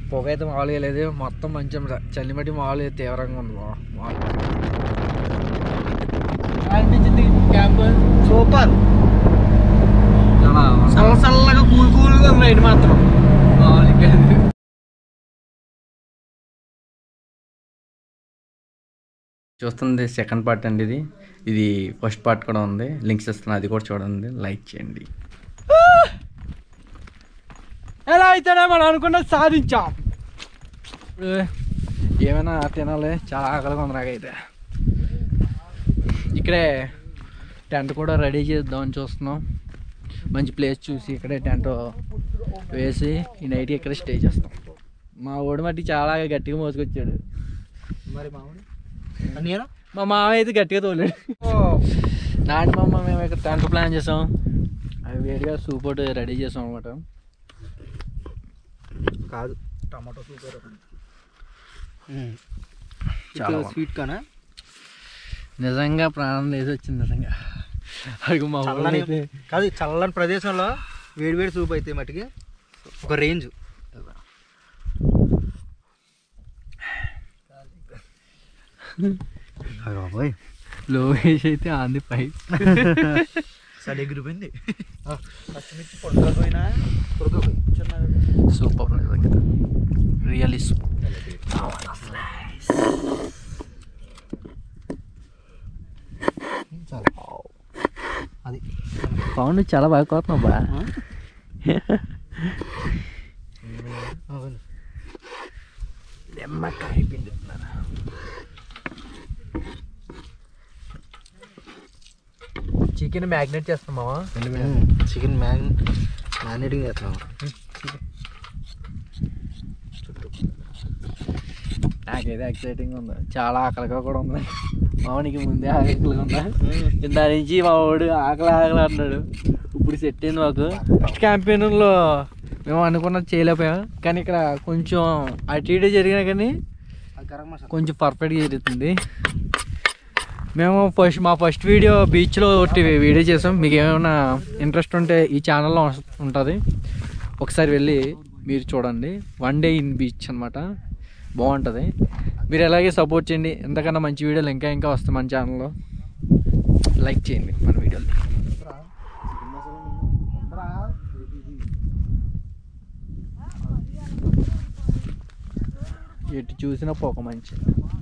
పొగ అయితే మామూలుగా లేదు మొత్తం మంచి చలి మట్టి మామూలుగా తీవ్రంగా ఉంది బా మామూలు అనిపించింది క్యాంప్ సూపర్ చాలా చల్ల చల్లగా కూల్ కూల్గా ఉన్నాయి ఇది మాత్రం మామూలుగా లేదు. చూస్తుంది సెకండ్ పార్ట్ అండి ఇది ఇది ఫస్ట్ పార్ట్ కూడా ఉంది లింక్స్ ఇస్తున్నాను అది కూడా చూడండి లైక్ చేయండి ఎలా అయితేనే మనం అనుకున్నది సాధించాం ఏ, ఏమైనా తినాలి చాలా ఆకలిగా ఉంది నాకైతే ఇక్కడే టెంట్ కూడా రెడీ చేద్దామని చూస్తున్నాం మంచి ప్లేస్ చూసి ఇక్కడే టెంట్ వేసి ఈ నైట్ ఇక్కడే స్టే చేస్తాం మా ఓడి మట్టి చాలా గట్టిగా మోసుకొచ్చాడు మరి మామూలు నేను మా మామ అయితే గట్టిగా తోలాడు నాటి మా అమ్మ మేము ఇక్కడ టెంట్ ప్లాన్ చేసాం అవి వేడిగా సూప్ ఒకటి రెడీ చేసాం అనమాట కాదు టమాటో సూపర్ చాలా బాగుంది. స్వీట్ కానా నిజంగా ప్రాణం లేసి వచ్చింది నిజంగా అడుగు మా ఊళ్ళో చల్లని అయితే కాదు ఈ చల్లని ప్రదేశంలో వేడి వేడి సూప్ అయితే మటుకి ఒక రేంజ్ బాబోయ్ లోకేష్ అయితే ఆంది పై సడి ఎగిరిపోయింది పచ్చిమిర్చి పొడకపోయినా పొడకపోయి సూపర్ నిజంగా రియల్లీ సూపర్ చాలా అది పవన్ చాలా బాగా కోతున్నావు బా అవును. నిమ్మకాయ పిండి చికెన్ మ్యాగ్నేట్ చేస్తున్నావా చికెన్ మ్యాన్ మ్యారినేటింగ్ చేస్తున్నాం నాకైతే ఎక్సైటింగ్ ఉంది చాలా ఆకలిగా కూడా ఉంది మామూనికి ముందే ఆకలిగా ఉందా ఇందా నుంచి మా వాడు ఆకలి ఆకలి అన్నాడు ఇప్పుడు సెట్ అయింది మాకు క్యాంపెయిన్లో మేము అనుకున్నది చేయలేకపోయాం కానీ ఇక్కడ కొంచెం అటు ఇటు జరిగినా కానీ గరం మసాలా కొంచెం పర్ఫెక్ట్గా జరుగుతుంది మేము ఫస్ట్ మా ఫస్ట్ వీడియో బీచ్లో ఒకటి వీడియో చేసాం మీకు ఏమైనా ఇంట్రెస్ట్ ఉంటే ఈ ఛానల్లో ఉంటుంది ఒకసారి వెళ్ళి మీరు చూడండి వన్ డే ఇన్ బీచ్ అనమాట బాగుంటుంది మీరు అలాగే సపోర్ట్ చేయండి ఎంతకన్నా మంచి వీడియోలు ఇంకా ఇంకా వస్తాయి మన ఛానల్లో లైక్ చేయండి మన వీడియోలు ఎటు చూసినా పోక మంచి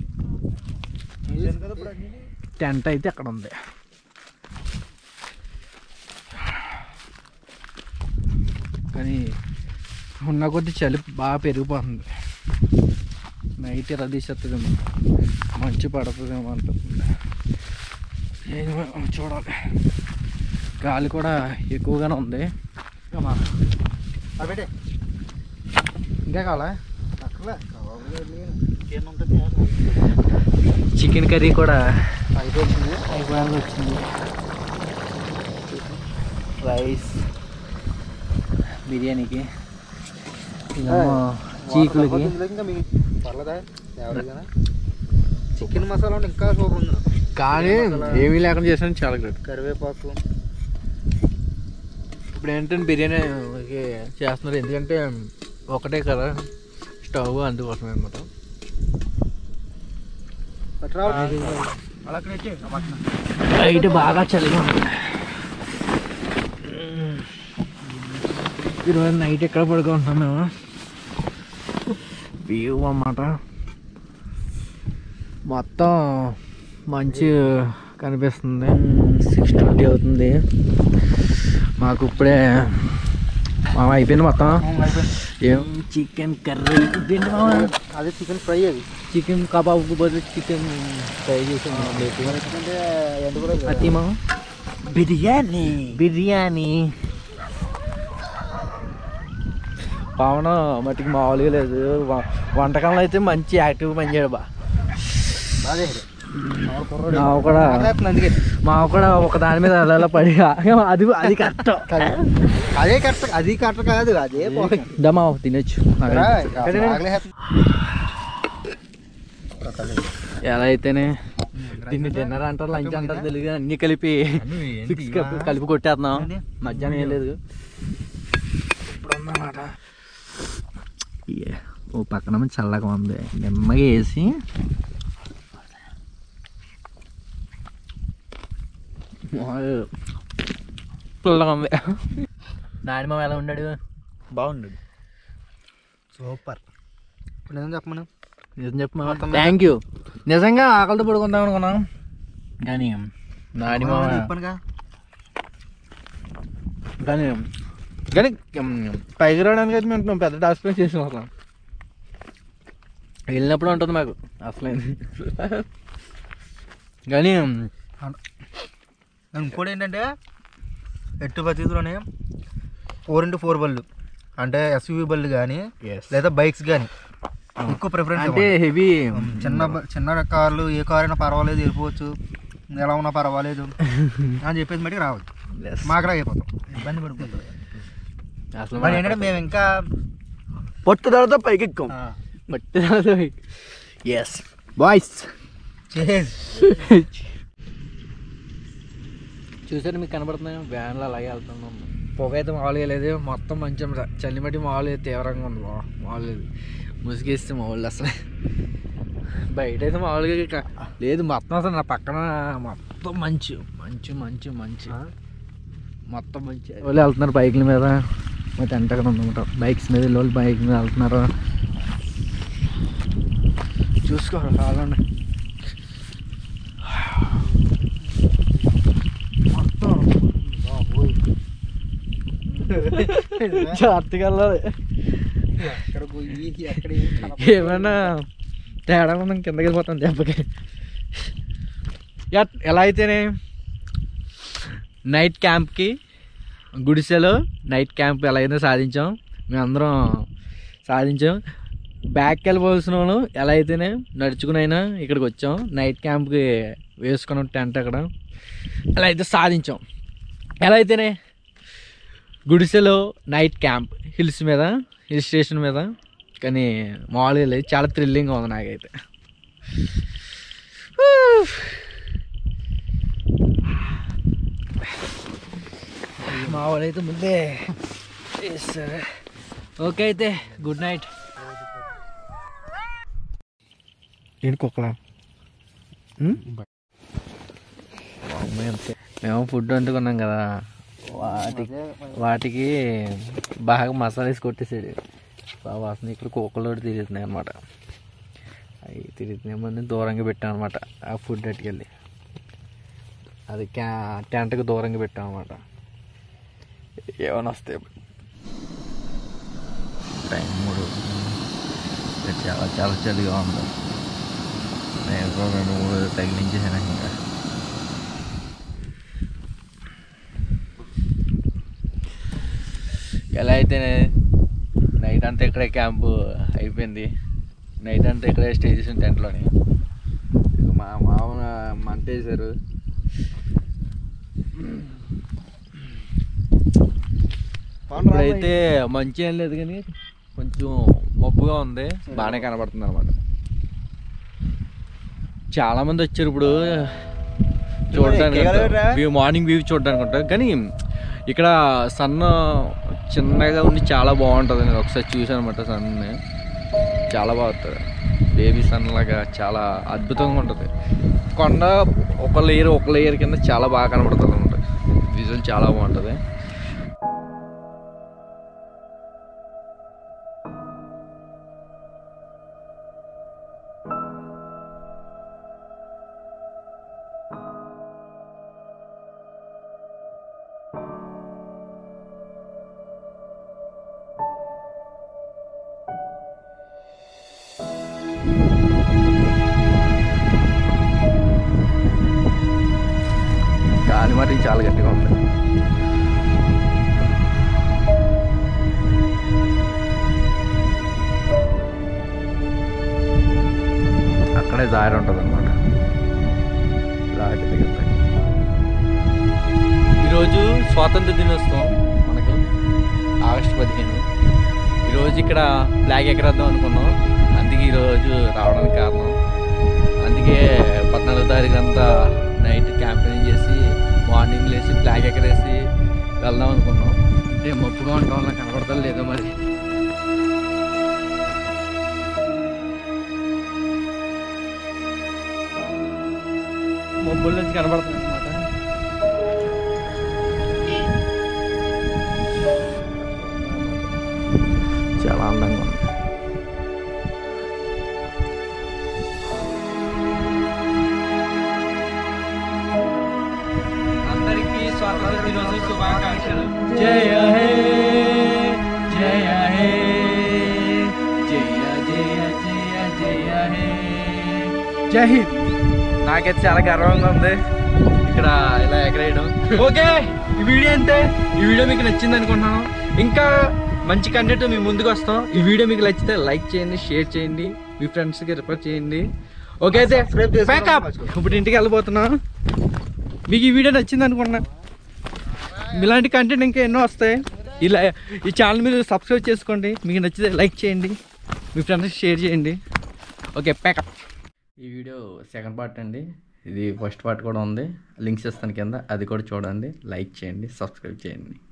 టెంట్ అయితే అక్కడ ఉంది కానీ ఉన్న కొద్ది చలి బాగా పెరిగిపోతుంది నైట్ ఇలా తీసేస్తుందేమో మంచి పడుతుందేమో అనిపిస్తుంది ఏమో చూడాలి గాలి కూడా ఎక్కువగానే ఉంది అమ్మా అది పెట్టే ఇంకా కావాలా అక్కర్లే చికెన్ ఉంటుంది చికెన్ కర్రీ కూడా అయిపోయింది అయిపోయానికి వచ్చింది రైస్ బిర్యానీకి ఇదేమో చీకులకి ఇంకా మీకు పర్లేదా ఎవరికైనా చికెన్ మసాలా ఉంటే ఇంకా సూపర్ ఉంది కానీ ఏమీ లేకుండా చేసిన చాలా గ్రేట్ కరివేపాకు ఇప్పుడు ఏంటంటే బిర్యానీ చేస్తున్నారు ఎందుకంటే ఒకటే కదా స్టవ్ అందుకోసమే అనమాట పట్టరా అలా కరెక్ట్ బయట బాగా చలిగా ఉంది ఈరోజు నైట్ ఎక్కడ పడుకుంటున్నాం మేము వ్యూ అన్నమాట మొత్తం మంచి కనిపిస్తుంది సిక్స్ ట్వంటీ అవుతుంది మాకు ఇప్పుడే మామ అయిపోయింది మొత్తం ఏం చికెన్ కర్రీ ఇదేంటి మామ అదే చికెన్ ఫ్రై అది చికెన్ కబాబ్ బదులు చికెన్ ఫ్రై చేసి ఎందుకంటే ఎండు కూడా అతి మామ బిర్యానీ బిర్యానీ పవన్ మట్టికి మామూలుగా లేదు వ- వంటకంలో అయితే మంచి యాక్టివ్ పనిచేయడు బా బాగా మావ కూడా అందుకే మావ కూడా ఒక దాని మీద అలా అలా పడి అది అది కష్టం అదే కరెక్ట్ అది కరెక్ట్ కాదు అదే point. దమా తినొచ్చు రా, అసలు ఆగలే హ్యాపీ. ఎలా అయితేనే దీన్ని డిన్నర్ అంటారు లంచ్ అంటారు తెలియదు అన్ని కలిపి సిక్స్ కలిపి కొట్టేస్తున్నాం మధ్యాహ్నం ఏం లేదు ఇప్పుడు ఉందన్నమాట ఓ పక్కన చల్లగా ఉంది నెమ్మగా వేసి పుల్లగా ఉంది నాయనమ్మ ఎలా ఉన్నాడు బాగుండు సూపర్ ఇప్పుడు నిజం చెప్పమను నిజం చెప్పు థ్యాంక్ యూ నిజంగా ఆకలితో పడుకుందాం అనుకున్నాం కానీ నాయనమ్మ చెప్పనుగా కానీ కానీ ఉమ్, పైకి రావడానికి అయితే మేము పెద్ద టాస్క్ చేసాం అసలు వెళ్ళినప్పుడు ఉంటుంది మాకు అసలు కానీ ఇంకోటి ఏంటంటే ఎట్టు పరిస్థితుల్లోనే ఫోర్ ఇంటూ ఫోర్ బళ్ళు అంటే ఎస్యూవి బళ్ళు కానీ లేదా బైక్స్ కానీ ఎక్కువ ప్రిఫరెన్స్ అంటే హెవీ చిన్న బ- చిన్న కార్లు ఏ కార్ అయినా పర్వాలేదు వెళ్ళిపోవచ్చు ఎలా ఉన్నా పర్వాలేదు అని చెప్పేసి మటుకు రావచ్చు మాకు అయిపోతాం ఇబ్బంది పడిపోతుంది అసలు మరి ఏంటంటే మేము ఇంకా పట్టుదలతో పైకి ఎక్కాం ఆ, పట్టుదలతో ఎస్ బాయ్స్ చేజ్. చూసారు మీకు కనబడుతున్నాయి వ్యాన్లో అలాగే వెళ్తున్నాం పొగ అయితే మామూలుగా లేదు మొత్తం మంచం చలిమటి మామూలు తీవ్రంగా ఉంది బా మామూలు లేదు ముసుగేస్తే మామూలు అసలు బయట అయితే మామూలుగా ఇక లేదు మొత్తం అసలు నా పక్కన మొత్తం మంచు మంచు మంచు మంచు మొత్తం మంచి వాళ్ళు వెళ్తున్నారు బైక్ల మీద మా టెంట్ అక్కడ ఉందన్నమాట బైక్స్ మీద వెళ్ళే వాళ్ళు బైక్ మీద వెళ్తున్నారు చూసుకోరు కావాలండి మొత్తం జాగ్రత్తగా వెళ్ళాలి ఎక్కడ పోయి ఎక్కడ ఏం కనపడదు. ఏమైనా తేడా మనం కిందకి వెళ్ళిపోతాం దెబ్బకి ఎట్- ఎలా అయితేనే నైట్ క్యాంప్కి గుడిసెలో నైట్ క్యాంప్ ఎలా అయితే సాధించాం మేమందరం సాధించాం బ్యాక్కి వెళ్ళిపోవాల్సిన వాళ్ళు ఎలా అయితేనే నడుచుకునైనా ఇక్కడికి వచ్చాం నైట్ క్యాంప్కి వేసుకున్నాం టెంట్ అక్కడ ఎలా అయితే సాధించాం ఎలా అయితేనే గుడిసెలో నైట్ క్యాంప్ హిల్స్ మీద హిల్ స్టేషన్ మీద కానీ మామూలుగా లేదు చాలా థ్రిల్లింగ్గా ఉంది నాకైతే మా వాళ్ళైతే ముందే వేస్తారు ఓకే అయితే గుడ్ నైట్ ఏంటి కుక్కలా మేము ఫుడ్ వండుకున్నాం కదా వాటికి వాటికి బాగా మసాలా వేసి కొట్టేసాడు బాగా వాసన ఇక్కడ కుక్కలు తిరుగుతున్నాయి అనమాట అవి తిరుగుతున్నాయి ముందు దూరంగా పెట్టాం అనమాట ఆ ఫుడ్ అట్టుకెళ్ళి అది క్యా టెంట్కి దూరంగా పెట్టాం అనమాట ఏమైనా వస్తాయి టైం మూడు ఇక్కడ చాలా చాలా చలిగా ఉంది నేను కూడా రెండు మూడు తగిలించేసాను ఇంకా ఎలా అయితేనే నైట్ అంతా ఇక్కడే క్యాంపు అయిపోయింది నైట్ అంతా ఇక్కడే స్టే చేసిన టెంట్లోని ఇక మా మామ మంట వేశారు ఇప్పుడైతే మంచి ఏం లేదు కానీ కొంచెం మబ్బుగా ఉంది బాగానే కనబడుతుంది అనమాట చాలా మంది వచ్చారు ఇప్పుడు చూడడానికి ఎక్కగలరా? వ్యూ మార్నింగ్ వ్యూ చూడడానికి ఉంటారు కానీ ఇక్కడ సన్ చిన్నగా ఉండి చాలా బాగుంటుంది నేను ఒకసారి చూసాను అనమాట సన్ని చాలా బాగుంటుంది బేబీ సన్ లాగా చాలా అద్భుతంగా ఉంటుంది కొండ ఒక లేయర్ ఒక లేయర్ కింద చాలా బాగా కనబడుతుంది అనమాట విజువల్ చాలా బాగుంటుంది గాలి మరి చాలా గట్టిగా ఉంది అక్కడే దారి ఉంటుంది అనమాట ఈరోజు స్వాతంత్ర దినోత్సవం మనకు ఆగస్టు పదిహేను ఈరోజు ఇక్కడ ఫ్లాగ్ ఎగరేద్దాం అనుకున్నాం అందుకే ఈరోజు రావడానికి కారణం అందుకే పద్నాలుగో తారీఖు అంతా నైట్ క్యాంపెయినింగ్ చేసి మార్నింగ్ లేచి ఫ్లాగ్ ఎగరేసి వెళ్దాం అనుకున్నాం అంటే మబ్బుగా ఉండడం వల్ల కనబడతా లేదో మరి మబ్బుల నుంచి కనబడుతుంది అనమాట చాలా అందంగా ఉంది అందరికీ స్వాతంత్ర దినోత్సవ శుభాకాంక్షలు జయ హే జయ హే జయ జయ జయ జయ హే జై హింద్ నాకైతే చాలా గర్వంగా ఉంది ఇక్కడ ఇలా ఎగరేయడం ఓకే ఈ వీడియో అంతే ఈ వీడియో మీకు నచ్చింది అనుకుంటున్నాను ఇంకా మంచి కంటెంట్ మీ ముందుకు వస్తాం ఈ వీడియో మీకు నచ్చితే లైక్ చేయండి షేర్ చేయండి మీ ఫ్రెండ్స్కి రిఫర్ చేయండి ఓకే అయితే Subscribe చేసుకోవడం Backup. మర్చిపోకండి. ఇప్పుడు ఇంటికి వెళ్ళిపోతున్నాం మీకు ఈ వీడియో నచ్చింది అనుకుంటున్నా ఇలాంటి కంటెంట్ ఇంకా ఎన్నో వస్తాయి ఇలా ఈ ఛానల్ మీరు సబ్స్క్రైబ్ చేసుకోండి మీకు నచ్చితే లైక్ చేయండి మీ ఫ్రెండ్స్కి షేర్ చేయండి ఓకే ప్యాకప్ ఈ వీడియో సెకండ్ పార్ట్ అండి ఇది ఫస్ట్ పార్ట్ కూడా ఉంది లింక్స్ ఇస్తాను కింద అది కూడా చూడండి లైక్ చేయండి సబ్స్క్రైబ్ చేయండి